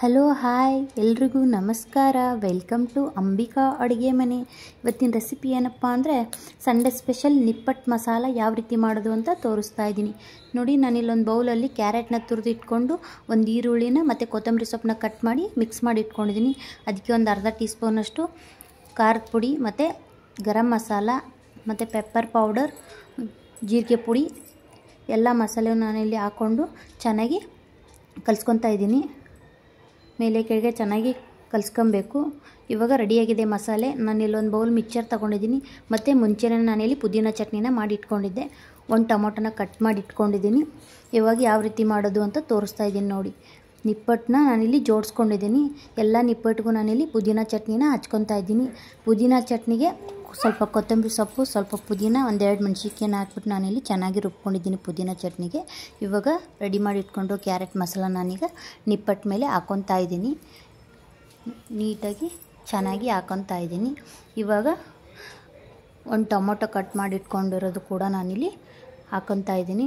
hello hi ಎಲ್ರಿಗೂ ನಮಸ್ಕಾರ welcome to Ambika ಅಡುಗೆ ಮನೆ ಇವತ್ತಿನ ರೆಸಿಪಿ ಏನಪ್ಪ ಅಂದರೆ ಸಂಡೇ ಸ್ಪೆಷಲ್ ನಿಪ್ಪಟ್ಟು ಮಸಾಲ ಯಾವ ರೀತಿ ಮಾಡೋದು ಅಂತ ತೋರಿಸ್ತಾ ಇದ್ದೀನಿ ನೋಡಿ ನಾನಿಲ್ಲೊಂದು ಬೌಲಲ್ಲಿ ಕ್ಯಾರೆಟ್ನ ತುರಿದು ಇಟ್ಕೊಂಡು ಒಂದು ಈರುಳ್ಳಿನ ಮತ್ತು ಕೊತ್ತಂಬರಿ ಸೊಪ್ಪನ್ನ ಕಟ್ ಮಾಡಿ ಮಿಕ್ಸ್ ಮಾಡಿ ಇಟ್ಕೊಂಡಿದ್ದೀನಿ ಅದಕ್ಕೆ ಒಂದು ಅರ್ಧ ಟೀ ಸ್ಪೂನಷ್ಟು ಖಾರದ ಪುಡಿ ಮತ್ತು ಗರಂ ಮಸಾಲ ಮತ್ತು ಪೆಪ್ಪರ್ ಪೌಡರ್ ಜೀರಿಗೆ ಪುಡಿ ಎಲ್ಲ ಮಸಾಲೆ ನಾನಿಲ್ಲಿ ಹಾಕ್ಕೊಂಡು ಚೆನ್ನಾಗಿ ಕಲಿಸ್ಕೊತಾ ಇದ್ದೀನಿ ಮೇಲೆ ಕೆಳಗೆ ಚೆನ್ನಾಗಿ ಕಲಿಸ್ಕೊಬೇಕು ಇವಾಗ ರೆಡಿಯಾಗಿದೆ ಮಸಾಲೆ ನಾನು ಇಲ್ಲೊಂದು ಬೌಲ್ ಮಿಕ್ಚರ್ ತೊಗೊಂಡಿದ್ದೀನಿ ಮತ್ತು ಮುಂಚೆನೇ ನಾನಿಲ್ಲಿ ಪುದೀನ ಚಟ್ನಿನ ಮಾಡಿ ಇಟ್ಕೊಂಡಿದ್ದೆ ಒಂದು ಟೊಮೊಟೊನ ಕಟ್ ಮಾಡಿ ಇಟ್ಕೊಂಡಿದ್ದೀನಿ ಇವಾಗ ಯಾವ ರೀತಿ ಮಾಡೋದು ಅಂತ ತೋರಿಸ್ತಾ ಇದ್ದೀನಿ ನೋಡಿ ನಿಪ್ಪಟ್ಟನ್ನ ನಾನಿಲ್ಲಿ ಜೋಡಿಸ್ಕೊಂಡಿದ್ದೀನಿ ಎಲ್ಲ ನಿಪ್ಪಟ್ಟಿಗೂ ನಾನಿಲ್ಲಿ ಪುದೀನ ಚಟ್ನಿನ ಹಚ್ಕೊತಾ ಇದ್ದೀನಿ ಪುದೀನ ಚಟ್ನಿಗೆ ಸ್ವಲ್ಪ ಕೊತ್ತಂಬರಿ ಸೊಪ್ಪು ಸ್ವಲ್ಪ ಪುದೀನ ಒಂದೆರಡು ಮೆಣಸಿನ್ಕಾಯಿನ ಹಾಕ್ಬಿಟ್ಟು ನಾನಿಲ್ಲಿ ಚೆನ್ನಾಗಿ ರುಬ್ಕೊಂಡಿದ್ದೀನಿ ಪುದೀನ ಚಟ್ನಿಗೆ ಇವಾಗ ರೆಡಿ ಮಾಡಿ ಇಟ್ಕೊಂಡು ಕ್ಯಾರೆಟ್ ಮಸಾಲ ನಾನೀಗ ನಿಪ್ಪಟ್ಟು ಮೇಲೆ ಹಾಕ್ಕೊತಾ ಇದ್ದೀನಿ ನೀಟಾಗಿ ಚೆನ್ನಾಗಿ ಹಾಕ್ಕೊತಾ ಇದ್ದೀನಿ ಇವಾಗ ಒಂದು ಟೊಮೊಟೊ ಕಟ್ ಮಾಡಿ ಇಟ್ಕೊಂಡಿರೋದು ಕೂಡ ನಾನಿಲ್ಲಿ ಹಾಕ್ಕೊತಾ ಇದ್ದೀನಿ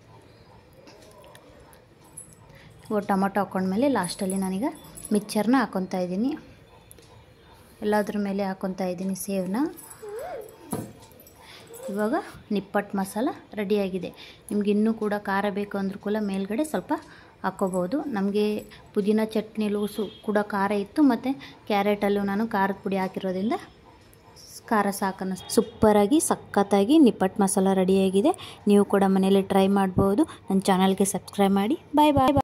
ಇವಾಗ ಟೊಮೊಟೊ ಹಾಕ್ಕೊಂಡ್ಮೇಲೆ ಲಾಸ್ಟಲ್ಲಿ ನಾನೀಗ ಮಿಕ್ಚರ್ನ ಹಾಕ್ಕೊತಾ ಇದ್ದೀನಿ ಎಲ್ಲದ್ರ ಮೇಲೆ ಹಾಕ್ಕೊತಾ ಇದ್ದೀನಿ ಸೇವನ್ನ ಇವಾಗ ನಿಪ್ಪಟ್ಟು ಮಸಾಲ ರೆಡಿಯಾಗಿದೆ ನಿಮ್ಗೆ ಇನ್ನೂ ಕೂಡ ಖಾರ ಬೇಕು ಅಂದರೂ ಕೂಡ ಮೇಲ್ಗಡೆ ಸ್ವಲ್ಪ ಹಾಕ್ಕೋಬೋದು ನಮಗೆ ಪುದೀನ ಚಟ್ನಿಲೂ ಸು ಕೂಡ ಖಾರ ಇತ್ತು ಮತ್ತು ಕ್ಯಾರೆಟಲ್ಲೂ ನಾನು ಖಾರದ ಪುಡಿ ಹಾಕಿರೋದ್ರಿಂದ ಖಾರ ಸಾಕನ್ನ ಸೂಪರಾಗಿ ಸಖತ್ತಾಗಿ ನಿಪ್ಪಟ್ಟು ಮಸಾಲ ರೆಡಿಯಾಗಿದೆ ನೀವು ಕೂಡ ಮನೇಲಿ ಟ್ರೈ ಮಾಡ್ಬೋದು ನನ್ನ ಚಾನಲ್ಗೆ ಸಬ್ಸ್ಕ್ರೈಬ್ ಮಾಡಿ ಬಾಯ್ ಬಾಯ್